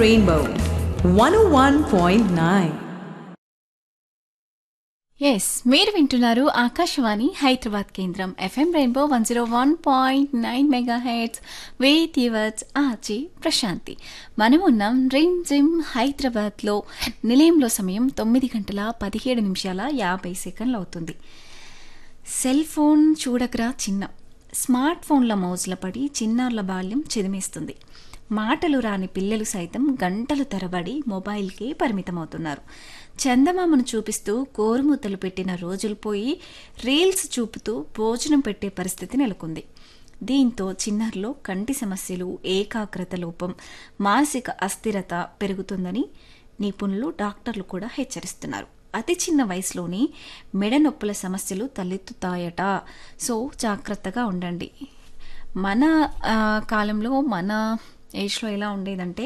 Rainbow 101.9. Yes మీరు వింటున్నారు ఆకాశవాణి హైదరాబాద్ కేంద్రం FM rainbow one zero one point nine megahertz with yours RJ Prashanti మనం ఉన్నాం రిమ్ జిమ్ హైదరాబాద్లో నిలయంలో సమయం తొమ్మిది గంటల పదిహేడు నిమిషాల యాభై సెకండ్లు అవుతుంది సెల్ ఫోన్ చూడకరా చిన్న స్మార్ట్ ఫోన్ల మౌజుల పడి చిన్నారుల బాల్యం చిదిమేస్తుంది మాటలు రాని పిల్లలు సైతం గంటలు తరబడి మొబైల్కే పరిమితమవుతున్నారు చందమామను చూపిస్తూ కోరుముద్దలు పెట్టిన రోజులు పోయి రీల్స్ చూపుతూ భోజనం పెట్టే పరిస్థితి నెలకొంది దీంతో చిన్నారులో కంటి సమస్యలు ఏకాగ్రత లోపం మానసిక అస్థిరత పెరుగుతుందని నిపుణులు డాక్టర్లు కూడా హెచ్చరిస్తున్నారు అతి చిన్న వయసులోని మెడ నొప్పుల సమస్యలు తలెత్తుతాయట సో జాగ్రత్తగా ఉండండి మన ఆ, కాలంలో మన ఏజ్లో ఎలా ఉండేదంటే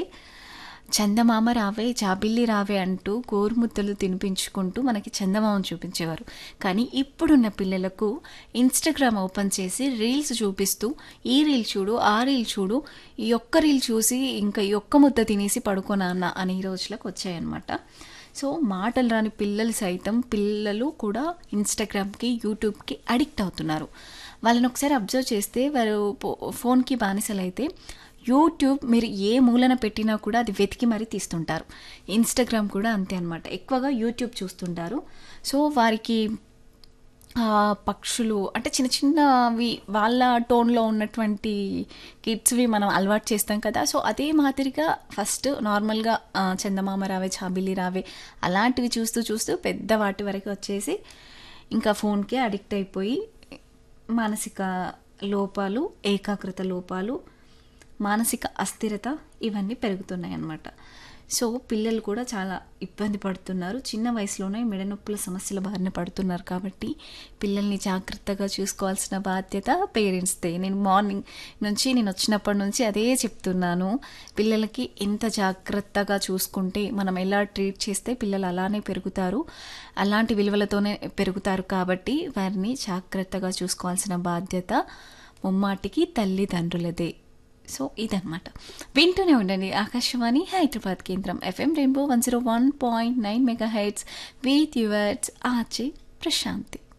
చందమామ రావే జాబిల్లి రావే అంటూ గోరుముద్దలు తినిపించుకుంటూ మనకి చందమామను చూపించేవారు కానీ ఇప్పుడున్న పిల్లలకు ఇన్స్టాగ్రామ్ ఓపెన్ చేసి రీల్స్ చూపిస్తూ ఈ రీల్ చూడు ఆ రీల్ చూడు ఈ ఒక్క రీల్ చూసి ఇంకా ఈ ఒక్క ముద్ద తినేసి పడుకోనా అన్న అనే రోజులకు వచ్చాయన్నమాట సో మాటలు రాని పిల్లలు సైతం పిల్లలు కూడా ఇన్స్టాగ్రామ్కి యూట్యూబ్కి అడిక్ట్ అవుతున్నారు వాళ్ళని ఒకసారి అబ్జర్వ్ చేస్తే వారు పో- ఫోన్కి బానిసలైతే యూట్యూబ్ మీరు ఏ మూలన పెట్టినా కూడా అది వెతికి మరీ తీస్తుంటారు ఇన్స్టాగ్రామ్ కూడా అంతే అనమాట ఎక్కువగా యూట్యూబ్ చూస్తుంటారు సో వారికి ఆ, పక్షులు అంటే చిన్న చిన్నవి వాళ్ళ టోన్లో ఉన్నటువంటి కిడ్స్వి మనం అలవాటు చేస్తాం కదా సో అదే మాదిరిగా ఫస్ట్ నార్మల్గా ఆ, చందమామ రావే చాబిల్లి రావే అలాంటివి చూస్తూ చూస్తూ పెద్ద వాటి వరకు వచ్చేసి ఇంకా ఫోన్కి అడిక్ట్ అయిపోయి మానసిక లోపాలు ఏకాగ్రత లోపాలు మానసిక అస్థిరత ఇవన్నీ పెరుగుతున్నాయి అన్నమాట సో పిల్లలు కూడా చాలా ఇబ్బంది పడుతున్నారు చిన్న వయసులోనే మెడ నొప్పుల సమస్యల బారిన పడుతున్నారు కాబట్టి పిల్లల్ని జాగ్రత్తగా చూసుకోవాల్సిన బాధ్యత పేరెంట్స్దే నేను మార్నింగ్ నుంచి నేను వచ్చినప్పటి నుంచి అదే చెప్తున్నాను పిల్లలకి ఎంత జాగ్రత్తగా చూసుకుంటే మనం ఎలా ట్రీట్ చేస్తే పిల్లలు అలానే పెరుగుతారు అలాంటి విలువలతోనే పెరుగుతారు కాబట్టి వారిని జాగ్రత్తగా చూసుకోవాల్సిన బాధ్యత ముమ్మాటికి తల్లిదండ్రులదే సో ఇదన్నమాట వింటూనే ఉండండి ఆకాశవాణి హైదరాబాద్ కేంద్రం FM rainbow one zero one point nine megahertz with yours RJ Prashanti